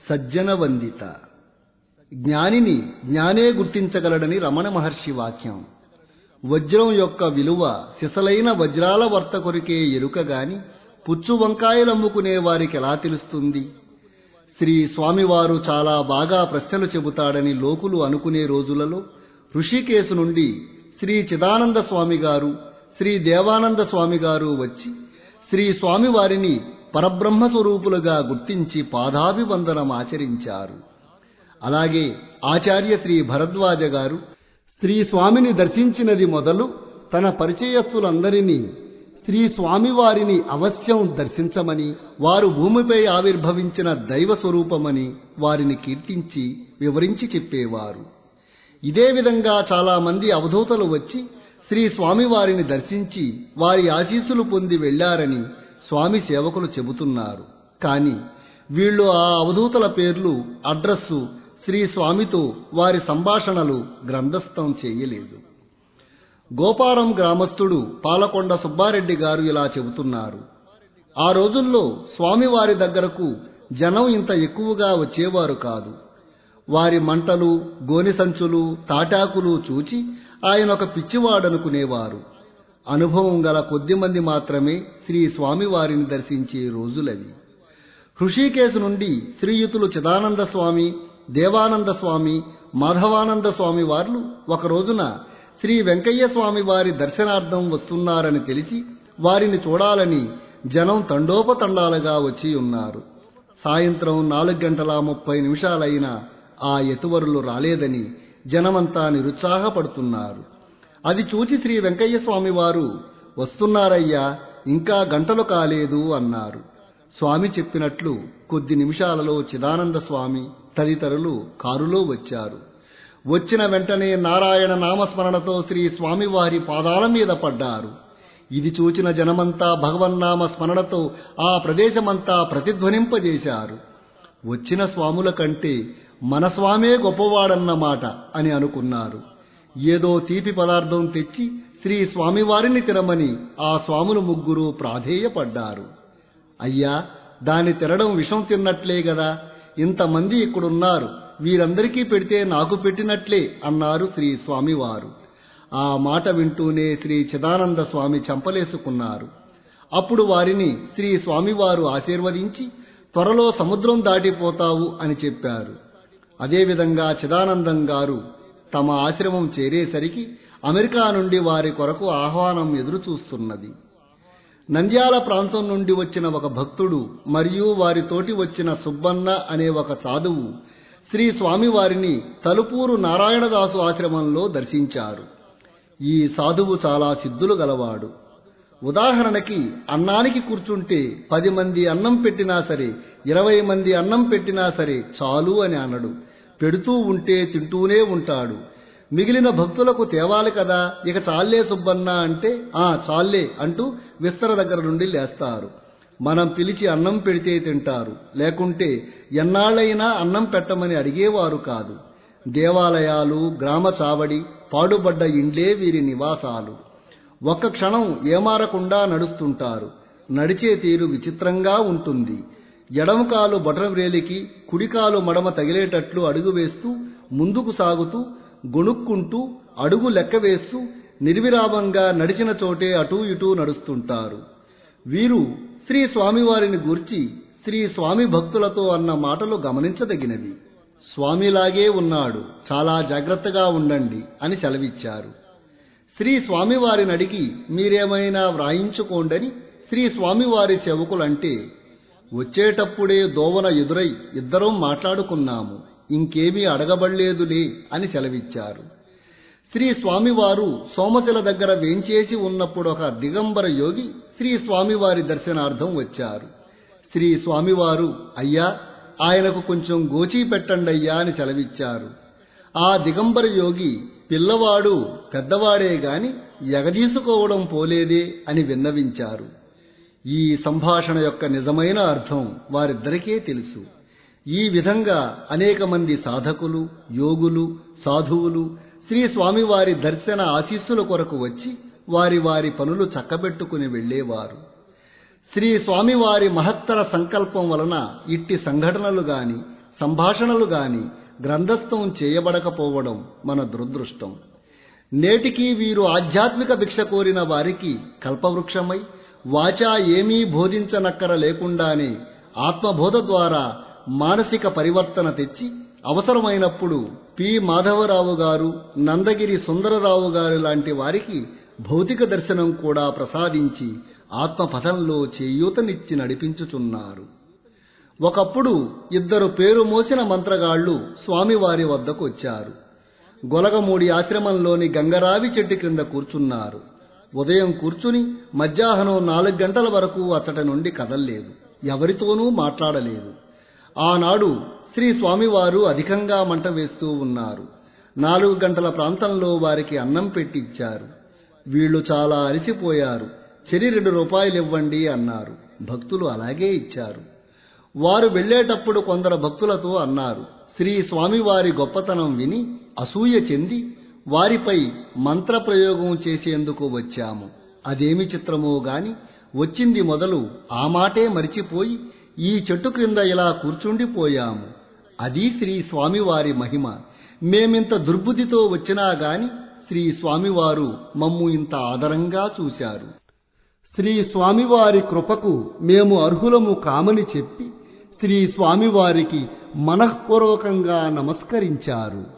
సజ్జన వందిత జ్ఞానిని జ్ఞానే గుర్తించగలడని రమణ మహర్షి వాక్యం వజ్రం యొక్క విలువ సిసలైన వజ్రాల వర్తకొరికే ఎరుక గాని పుచ్చు వంకాయలమ్ముకునే వారికి ఎలా తెలుస్తుంది శ్రీ స్వామివారు చాలా బాగా ప్రశ్నలు చెబుతాడని లోకులు అనుకునే రోజులలో ఋషికేశు నుండి శ్రీ చిదానంద స్వామి గారు శ్రీ దేవానంద స్వామి గారు వచ్చి శ్రీ స్వామివారిని పరబ్రహ్మ స్వరూపులుగా గుర్తించి పాదాభివందనం ఆచరించారు అలాగే ఆచార్య శ్రీ భరద్వాజ గారు శ్రీ స్వామిని దర్శించినది మొదలు తన పరిచయస్తులందరినీ శ్రీ స్వామివారిని అవశ్యం దర్శించమని వారు భూమిపై ఆవిర్భవించిన దైవ స్వరూపమని వారిని కీర్తించి వివరించి చెప్పేవారు ఇదే విధంగా చాలామంది అవధూతలు వచ్చి శ్రీ స్వామివారిని దర్శించి వారి ఆశీస్సులు పొంది వెళ్లారని స్వామి సేవకులు చెబుతున్నారు కాని వీళ్ళు ఆ అవధూతల పేర్లు అడ్రస్సు శ్రీ స్వామితో వారి సంభాషణలు గ్రంథస్థం చేయలేదు గోపారం గ్రామస్థుడు పాలకొండ సుబ్బారెడ్డి గారు ఇలా చెబుతున్నారు ఆ రోజుల్లో స్వామివారి దగ్గరకు జనం ఇంత ఎక్కువగా వచ్చేవారు కాదు వారి మంటలు గోని సంచులు తాటాకులు చూచి ఆయన ఒక పిచ్చివాడనుకునేవారు అనుభవం గల కొద్దిమంది మాత్రమే శ్రీ స్వామివారిని దర్శించే రోజులవి హృషికేశు నుండి శ్రీయుతులు చిదానంద స్వామి దేవానంద స్వామి మాధవానంద స్వామి వార్లు ఒక రోజున శ్రీ వెంకయ్య స్వామి వారి దర్శనార్థం వస్తున్నారని తెలిసి వారిని చూడాలని జనం తండోపతండాలుగా వచ్చి ఉన్నారు సాయంత్రం నాలుగు గంటల ముప్పై నిమిషాలైనా ఆ యతువరులు రాలేదని జనమంతా నిరుత్సాహపడుతున్నారు అది చూచి శ్రీ వెంకయ్య స్వామి వారు వస్తున్నారయ్యా ఇంకా గంటలు కాలేదు అన్నారు స్వామి చెప్పినట్లు కొద్ది నిమిషాలలో చిదానంద స్వామి తదితరులు కారులో వచ్చారు వచ్చిన వెంటనే నారాయణ నామస్మరణతో శ్రీ స్వామివారి పాదాల మీద పడ్డారు ఇది చూచిన జనమంతా భగవన్నామ స్మరణతో ఆ ప్రదేశమంతా ప్రతిధ్వనింపజేశారు వచ్చిన స్వాముల కంటే మన స్వామే గొప్పవాడన్నమాట అని అనుకున్నారు ఏదో తీపి పదార్థం తెచ్చి శ్రీ స్వామివారిని తిరమని ఆ స్వాములు ముగ్గురు ప్రాధేయపడ్డారు అయ్యా దాని తినడం విషం తిన్నట్లే గదా ఇంతమంది ఇక్కడున్నారు వీరందరికీ పెడితే నాకు పెట్టినట్లే అన్నారు శ్రీ స్వామివారు ఆ మాట వింటూనే శ్రీ చిదానంద స్వామి చంపలేసుకున్నారు అప్పుడు వారిని శ్రీ స్వామివారు ఆశీర్వదించి త్వరలో సముద్రం దాటిపోతావు అని చెప్పారు అదేవిధంగా చిదానందం గారు తమ ఆశ్రమం చేరేసరికి అమెరికా నుండి వారి కొరకు ఆహ్వానం ఎదురు చూస్తున్నది నంద్యాల ప్రాంతం నుండి వచ్చిన ఒక భక్తుడు మరియు వారితోటి వచ్చిన సుబ్బన్న అనే ఒక సాధువు శ్రీ స్వామివారిని తలుపూరు నారాయణదాసు ఆశ్రమంలో దర్శించారు ఈ సాధువు చాలా సిద్ధులు గలవాడు ఉదాహరణకి అన్నానికి కూర్చుంటే పది మంది అన్నం పెట్టినా సరే ఇరవై మంది అన్నం పెట్టినా సరే చాలు అని అనడు పెడుతూ ఉంటే తింటూనే ఉంటాడు మిగిలిన భక్తులకు తేవాలి కదా ఇక చాలే సుబ్బన్న అంటే ఆ చాలే అంటూ విస్తర దగ్గర నుండి లేస్తారు మనం పిలిచి అన్నం పెడితే తింటారు లేకుంటే ఎన్నాళ్ళైనా అన్నం పెట్టమని అడిగేవారు కాదు దేవాలయాలు గ్రామ చావడి పాడుబడ్డ ఇండ్లే వీరి నివాసాలు ఒక్క క్షణం ఏమారకుండా నడుస్తుంటారు నడిచే తీరు విచిత్రంగా ఉంటుంది ఎడమ కాలు బొటనవ్రేలికి కుడికాలు మడమ తగిలేటట్లు అడుగు వేస్తూ ముందుకు సాగుతూ గొణుక్కుంటూ అడుగు లెక్క వేస్తూ నిర్విరామంగా నడిచిన చోటే అటూ ఇటూ నడుస్తుంటారు వీరు శ్రీ స్వామివారిని గూర్చి శ్రీ స్వామి భక్తులతో అన్న మాటలు గమనించదగినవి స్వామిలాగే ఉన్నాడు చాలా జాగ్రత్తగా ఉండండి అని సెలవిచ్చారు శ్రీ స్వామివారిని అడిగి మీరేమైనా వ్రాయించుకోండని శ్రీ స్వామివారి సేవకులంటే వచ్చేటప్పుడే దోవన ఎదురై ఇద్దరం మాట్లాడుకున్నాము ఇంకేమీ అడగబడలేదులే అని సెలవిచ్చారు శ్రీ స్వామివారు సోమశిల దగ్గర వేంచేసి ఉన్నప్పుడు ఒక దిగంబర యోగి శ్రీ స్వామివారి దర్శనార్థం వచ్చారు శ్రీ స్వామివారు అయ్యా ఆయనకు కొంచెం గోచీ పెట్టండి అయ్యా అని సెలవిచ్చారు ఆ దిగంబర యోగి పిల్లవాడు పెద్దవాడే గాని ఎగదీసుకోవడం పోలేదే అని విన్నవించారు ఈ సంభాషణ యొక్క నిజమైన అర్థం వారిద్దరికే తెలుసు ఈ విధంగా అనేక మంది సాధకులు యోగులు సాధువులు శ్రీ స్వామివారి దర్శన ఆశీస్సుల కొరకు వచ్చి వారి వారి పనులు చక్కబెట్టుకుని వెళ్ళేవారు శ్రీ స్వామివారి మహత్తర సంకల్పం వలన ఇట్టి సంఘటనలు గాని సంభాషణలు గాని గ్రంథస్థం చేయబడకపోవడం మన దురదృష్టం నేటికి వీరు ఆధ్యాత్మిక భిక్ష కోరిన వారికి కల్పవృక్షమై వాచా ఏమీ బోధించనక్కర లేకుండానే ఆత్మబోధ ద్వారా మానసిక పరివర్తన తెచ్చి అవసరమైనప్పుడు పి మాధవరావు గారు నందగిరి సుందరరావు గారు లాంటి వారికి భౌతిక దర్శనం కూడా ప్రసాదించి ఆత్మపథంలో చేయూతనిచ్చి నడిపించుచున్నారు ఒకప్పుడు ఇద్దరు పేరు మోసిన మంత్రగాళ్లు స్వామివారి వద్దకు వచ్చారు గొలగమూడి ఆశ్రమంలోని గంగరావి చెట్టు క్రింద కూర్చున్నారు ఉదయం కూర్చుని మధ్యాహ్నం నాలుగు గంటల వరకు అతడి నుండి కదల్లేదు ఎవరితోనూ మాట్లాడలేదు ఆనాడు శ్రీ స్వామివారు అధికంగా మంట వేస్తూ ఉన్నారు నాలుగు గంటల ప్రాంతంలో వారికి అన్నం పెట్టిచ్చారు వీళ్ళు చాలా అలసిపోయారు చెరి రెండు రూపాయలు ఇవ్వండి అన్నారు భక్తులు అలాగే ఇచ్చారు వారు వెళ్ళేటప్పుడు కొందరు భక్తులతో అన్నారు శ్రీ స్వామివారి గొప్పతనం విని అసూయ చెంది వారిపై మంత్రప్రయోగం చేసేందుకు వచ్చాము అదేమి చిత్రమో గాని వచ్చింది మొదలు ఆ మాటే మరిచిపోయి ఈ చెట్టు క్రింద ఇలా కూర్చుండిపోయాము అది శ్రీ స్వామివారి మహిమ మేమింత దుర్బుద్ధితో వచ్చినా గాని శ్రీ స్వామివారు మమ్ము ఇంత ఆదరంగా చూశారు శ్రీ స్వామివారి కృపకు మేము అర్హులము కామని చెప్పి శ్రీ స్వామివారికి మనఃపూర్వకంగా నమస్కరించారు